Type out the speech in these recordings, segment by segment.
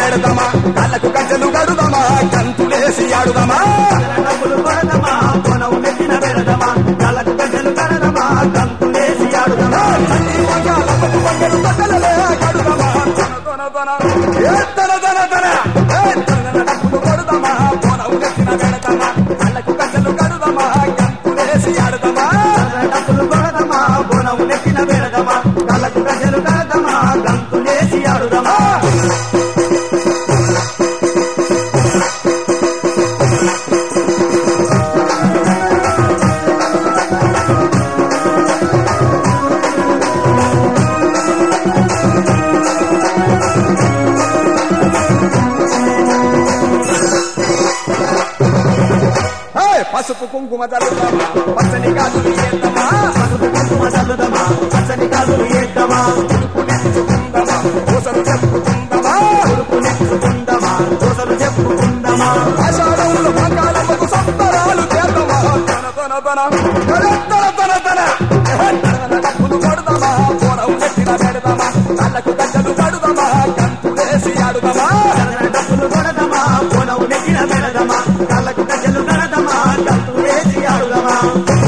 పెడదామా కళ్ళకు గజ్జలు కడుదామా కంతులేసి ఆడుదామా డబ్బులు కొడదమా పొలం నెత్తిన పెడదమా కళ్ళకు గడ్డలు కడదమా కంతులేసి ఆడుదమా తల్లి వంగాలమ్మకు వంగలు తొట్టలలే కడుదామా తన తన తన ఏ తన తన తన ఏ తన డబ్బులు కొడుదామా పొలం నెత్తిన పెడదామా కళ్ళకు గజ్జలు కడుదామా కంతులేసి ఆడుదామా డబ్బులు కొడదమా పొలం నెత్తిన పెడదమా కళ్ళకు గడ్డలు కడదమా కంతులేసి ఆడుదమా ఏ పసుపు కుంకుమ చల్లుదామా పచ్చని గాజులు చేద్దామా పసుపు కుంకుమ చల్లుదమా పచ్చని కాదులు ఏద్దమా ఉడుపు నెచ్చుకుందామా పూసలు చెప్పుకుందామా ఉడుపు నెచ్చుకుందమా దోసలు చెప్పుకుందమా ఆషాఢంలో మంగాళమ్మకు సంబరాలు చేద్దామా తన తన తన తన తన తన తన ఏ తన డబ్బులు కొడదామా పూరం నెత్తిన పెడదామా కళ్ళకు గజ్జలు కడుదామా కంతులేసి ఆడుదామా డబ్బులు కొడదమా పొలం నెత్తిన పెడదమా కళ్ళకు గడ్డలు కడదమా కంతులేసి ఆడుదమా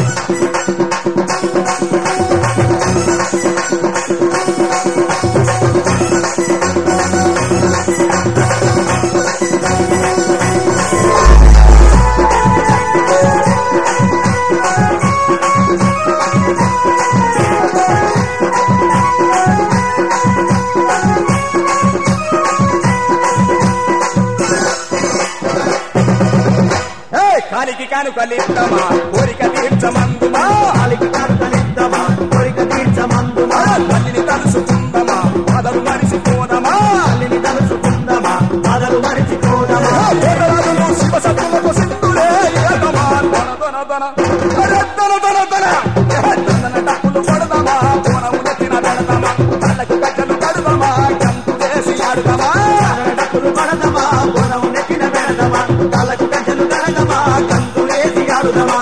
ఏ కాలికి కానుకలిద్దామా కోరిక తీర్చమందుమా కాలికి కానుకలిద్దామా కోరిక తీర్చమందుమా ఆ తల్లిని తలుసుకుందామా పదలు మరిసిపోదమా తల్లిని తలుచుకుందామా బాధలు మరిచిపోదామా దేవరాజులు శివ సత్తులకు సింధులే ఏదమా తన తన తన అరే తన తన తన ఏ తన డప్పులు కొడదామా కోనము నెత్తిన పెడదామా కళ్ళకు గజ్జలు కడుదామా కంతు చేసి ఆడుదామా డబ్బులు పడదమా పొలం నెత్తిన పెడదమా కళ్ళకు గడ్డలు కడదమా కంతులేసి ఆడుదమా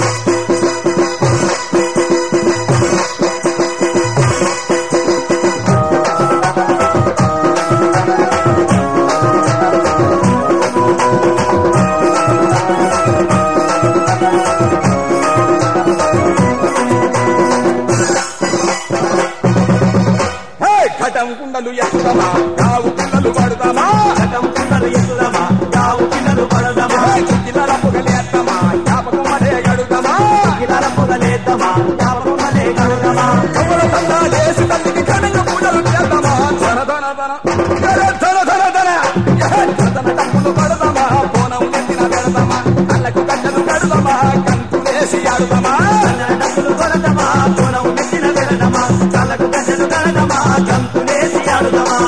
హే ఘటం కుండలు ఎత్తుదమా కావు పిల్లలు పడుదామా చట్టం కుండలు ఎత్తుదమా యావు పిల్లలు పడదమా హే చుట్టిల పొగలేద్దామా జ్ఞాపకం అదే గడుదామా గిలాల పొగలేద్దామా యాపమలే కడదమా కమల తండాలేసి తల్లికి ఘనంగా పూజలు చేద్దామా ధన ధన ధన అరే ధన ధన ధన ఏ ధన డప్పులు పడదామా పోనం నెత్తిన పెడదామా కళ్ళకు గడ్డలు కడుదామా కంతులేసి ఆడుదామా డబ్బులు కొడదమా పొలం నెత్తిన పెడదమా కళ్ళకు గడ్డలు కడదమా కంతులేసి ఆడుదమా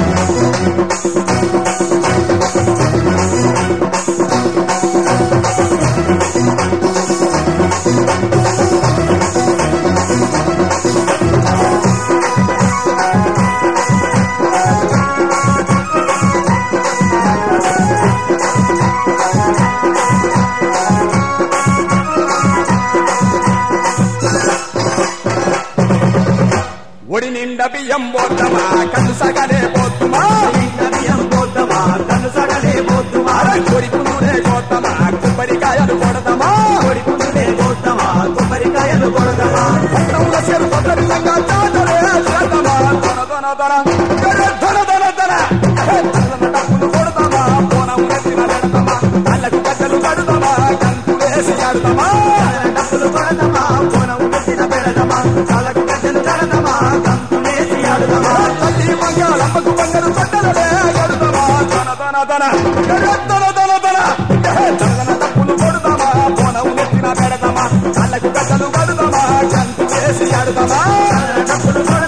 ఒడి నిండా బియ్యం పోద్దామా కన్ను సగనే పోతుమా బియ్యం పోద్దామా కన్ను సగలే పోద్దుమా అరే కొడుకు నూనె కోద్దామా కొబ్బరికాయలు కొడదామా కోడి పుంజులే పోద్దామా కొబ్బరికాయలు కొడదామా పట్టణంలో చెరు పట్టణంగా జాతరే చేద్దామా ధన ధన ధన అరే ధన ధన ధన ఏ ధన డప్పులు కొడదామా పోనం నెత్తిన పెడదామా కళ్ళకు గడ్డలు కడుదామా కంతులేసి ఆడుదామా డబ్బులు కొడదమా పొలం నెత్తిన పెడదమా కళ్ళకు గడ్డలు కడదమా కంతులేసి ఆడుదమా తల్లి మంగాళమ్మకు బంగారు పట్టలలే కడుదామా ధన ధన ధన అరే ధన ధన ధన ఏ ధన డప్పులు కొడదామా పోనం నెత్తిన పెడదామా కళ్ళకు గడ్డలు కడుదామా కంతు చేసి ఆడుదామా డబ్బులు కొడదమా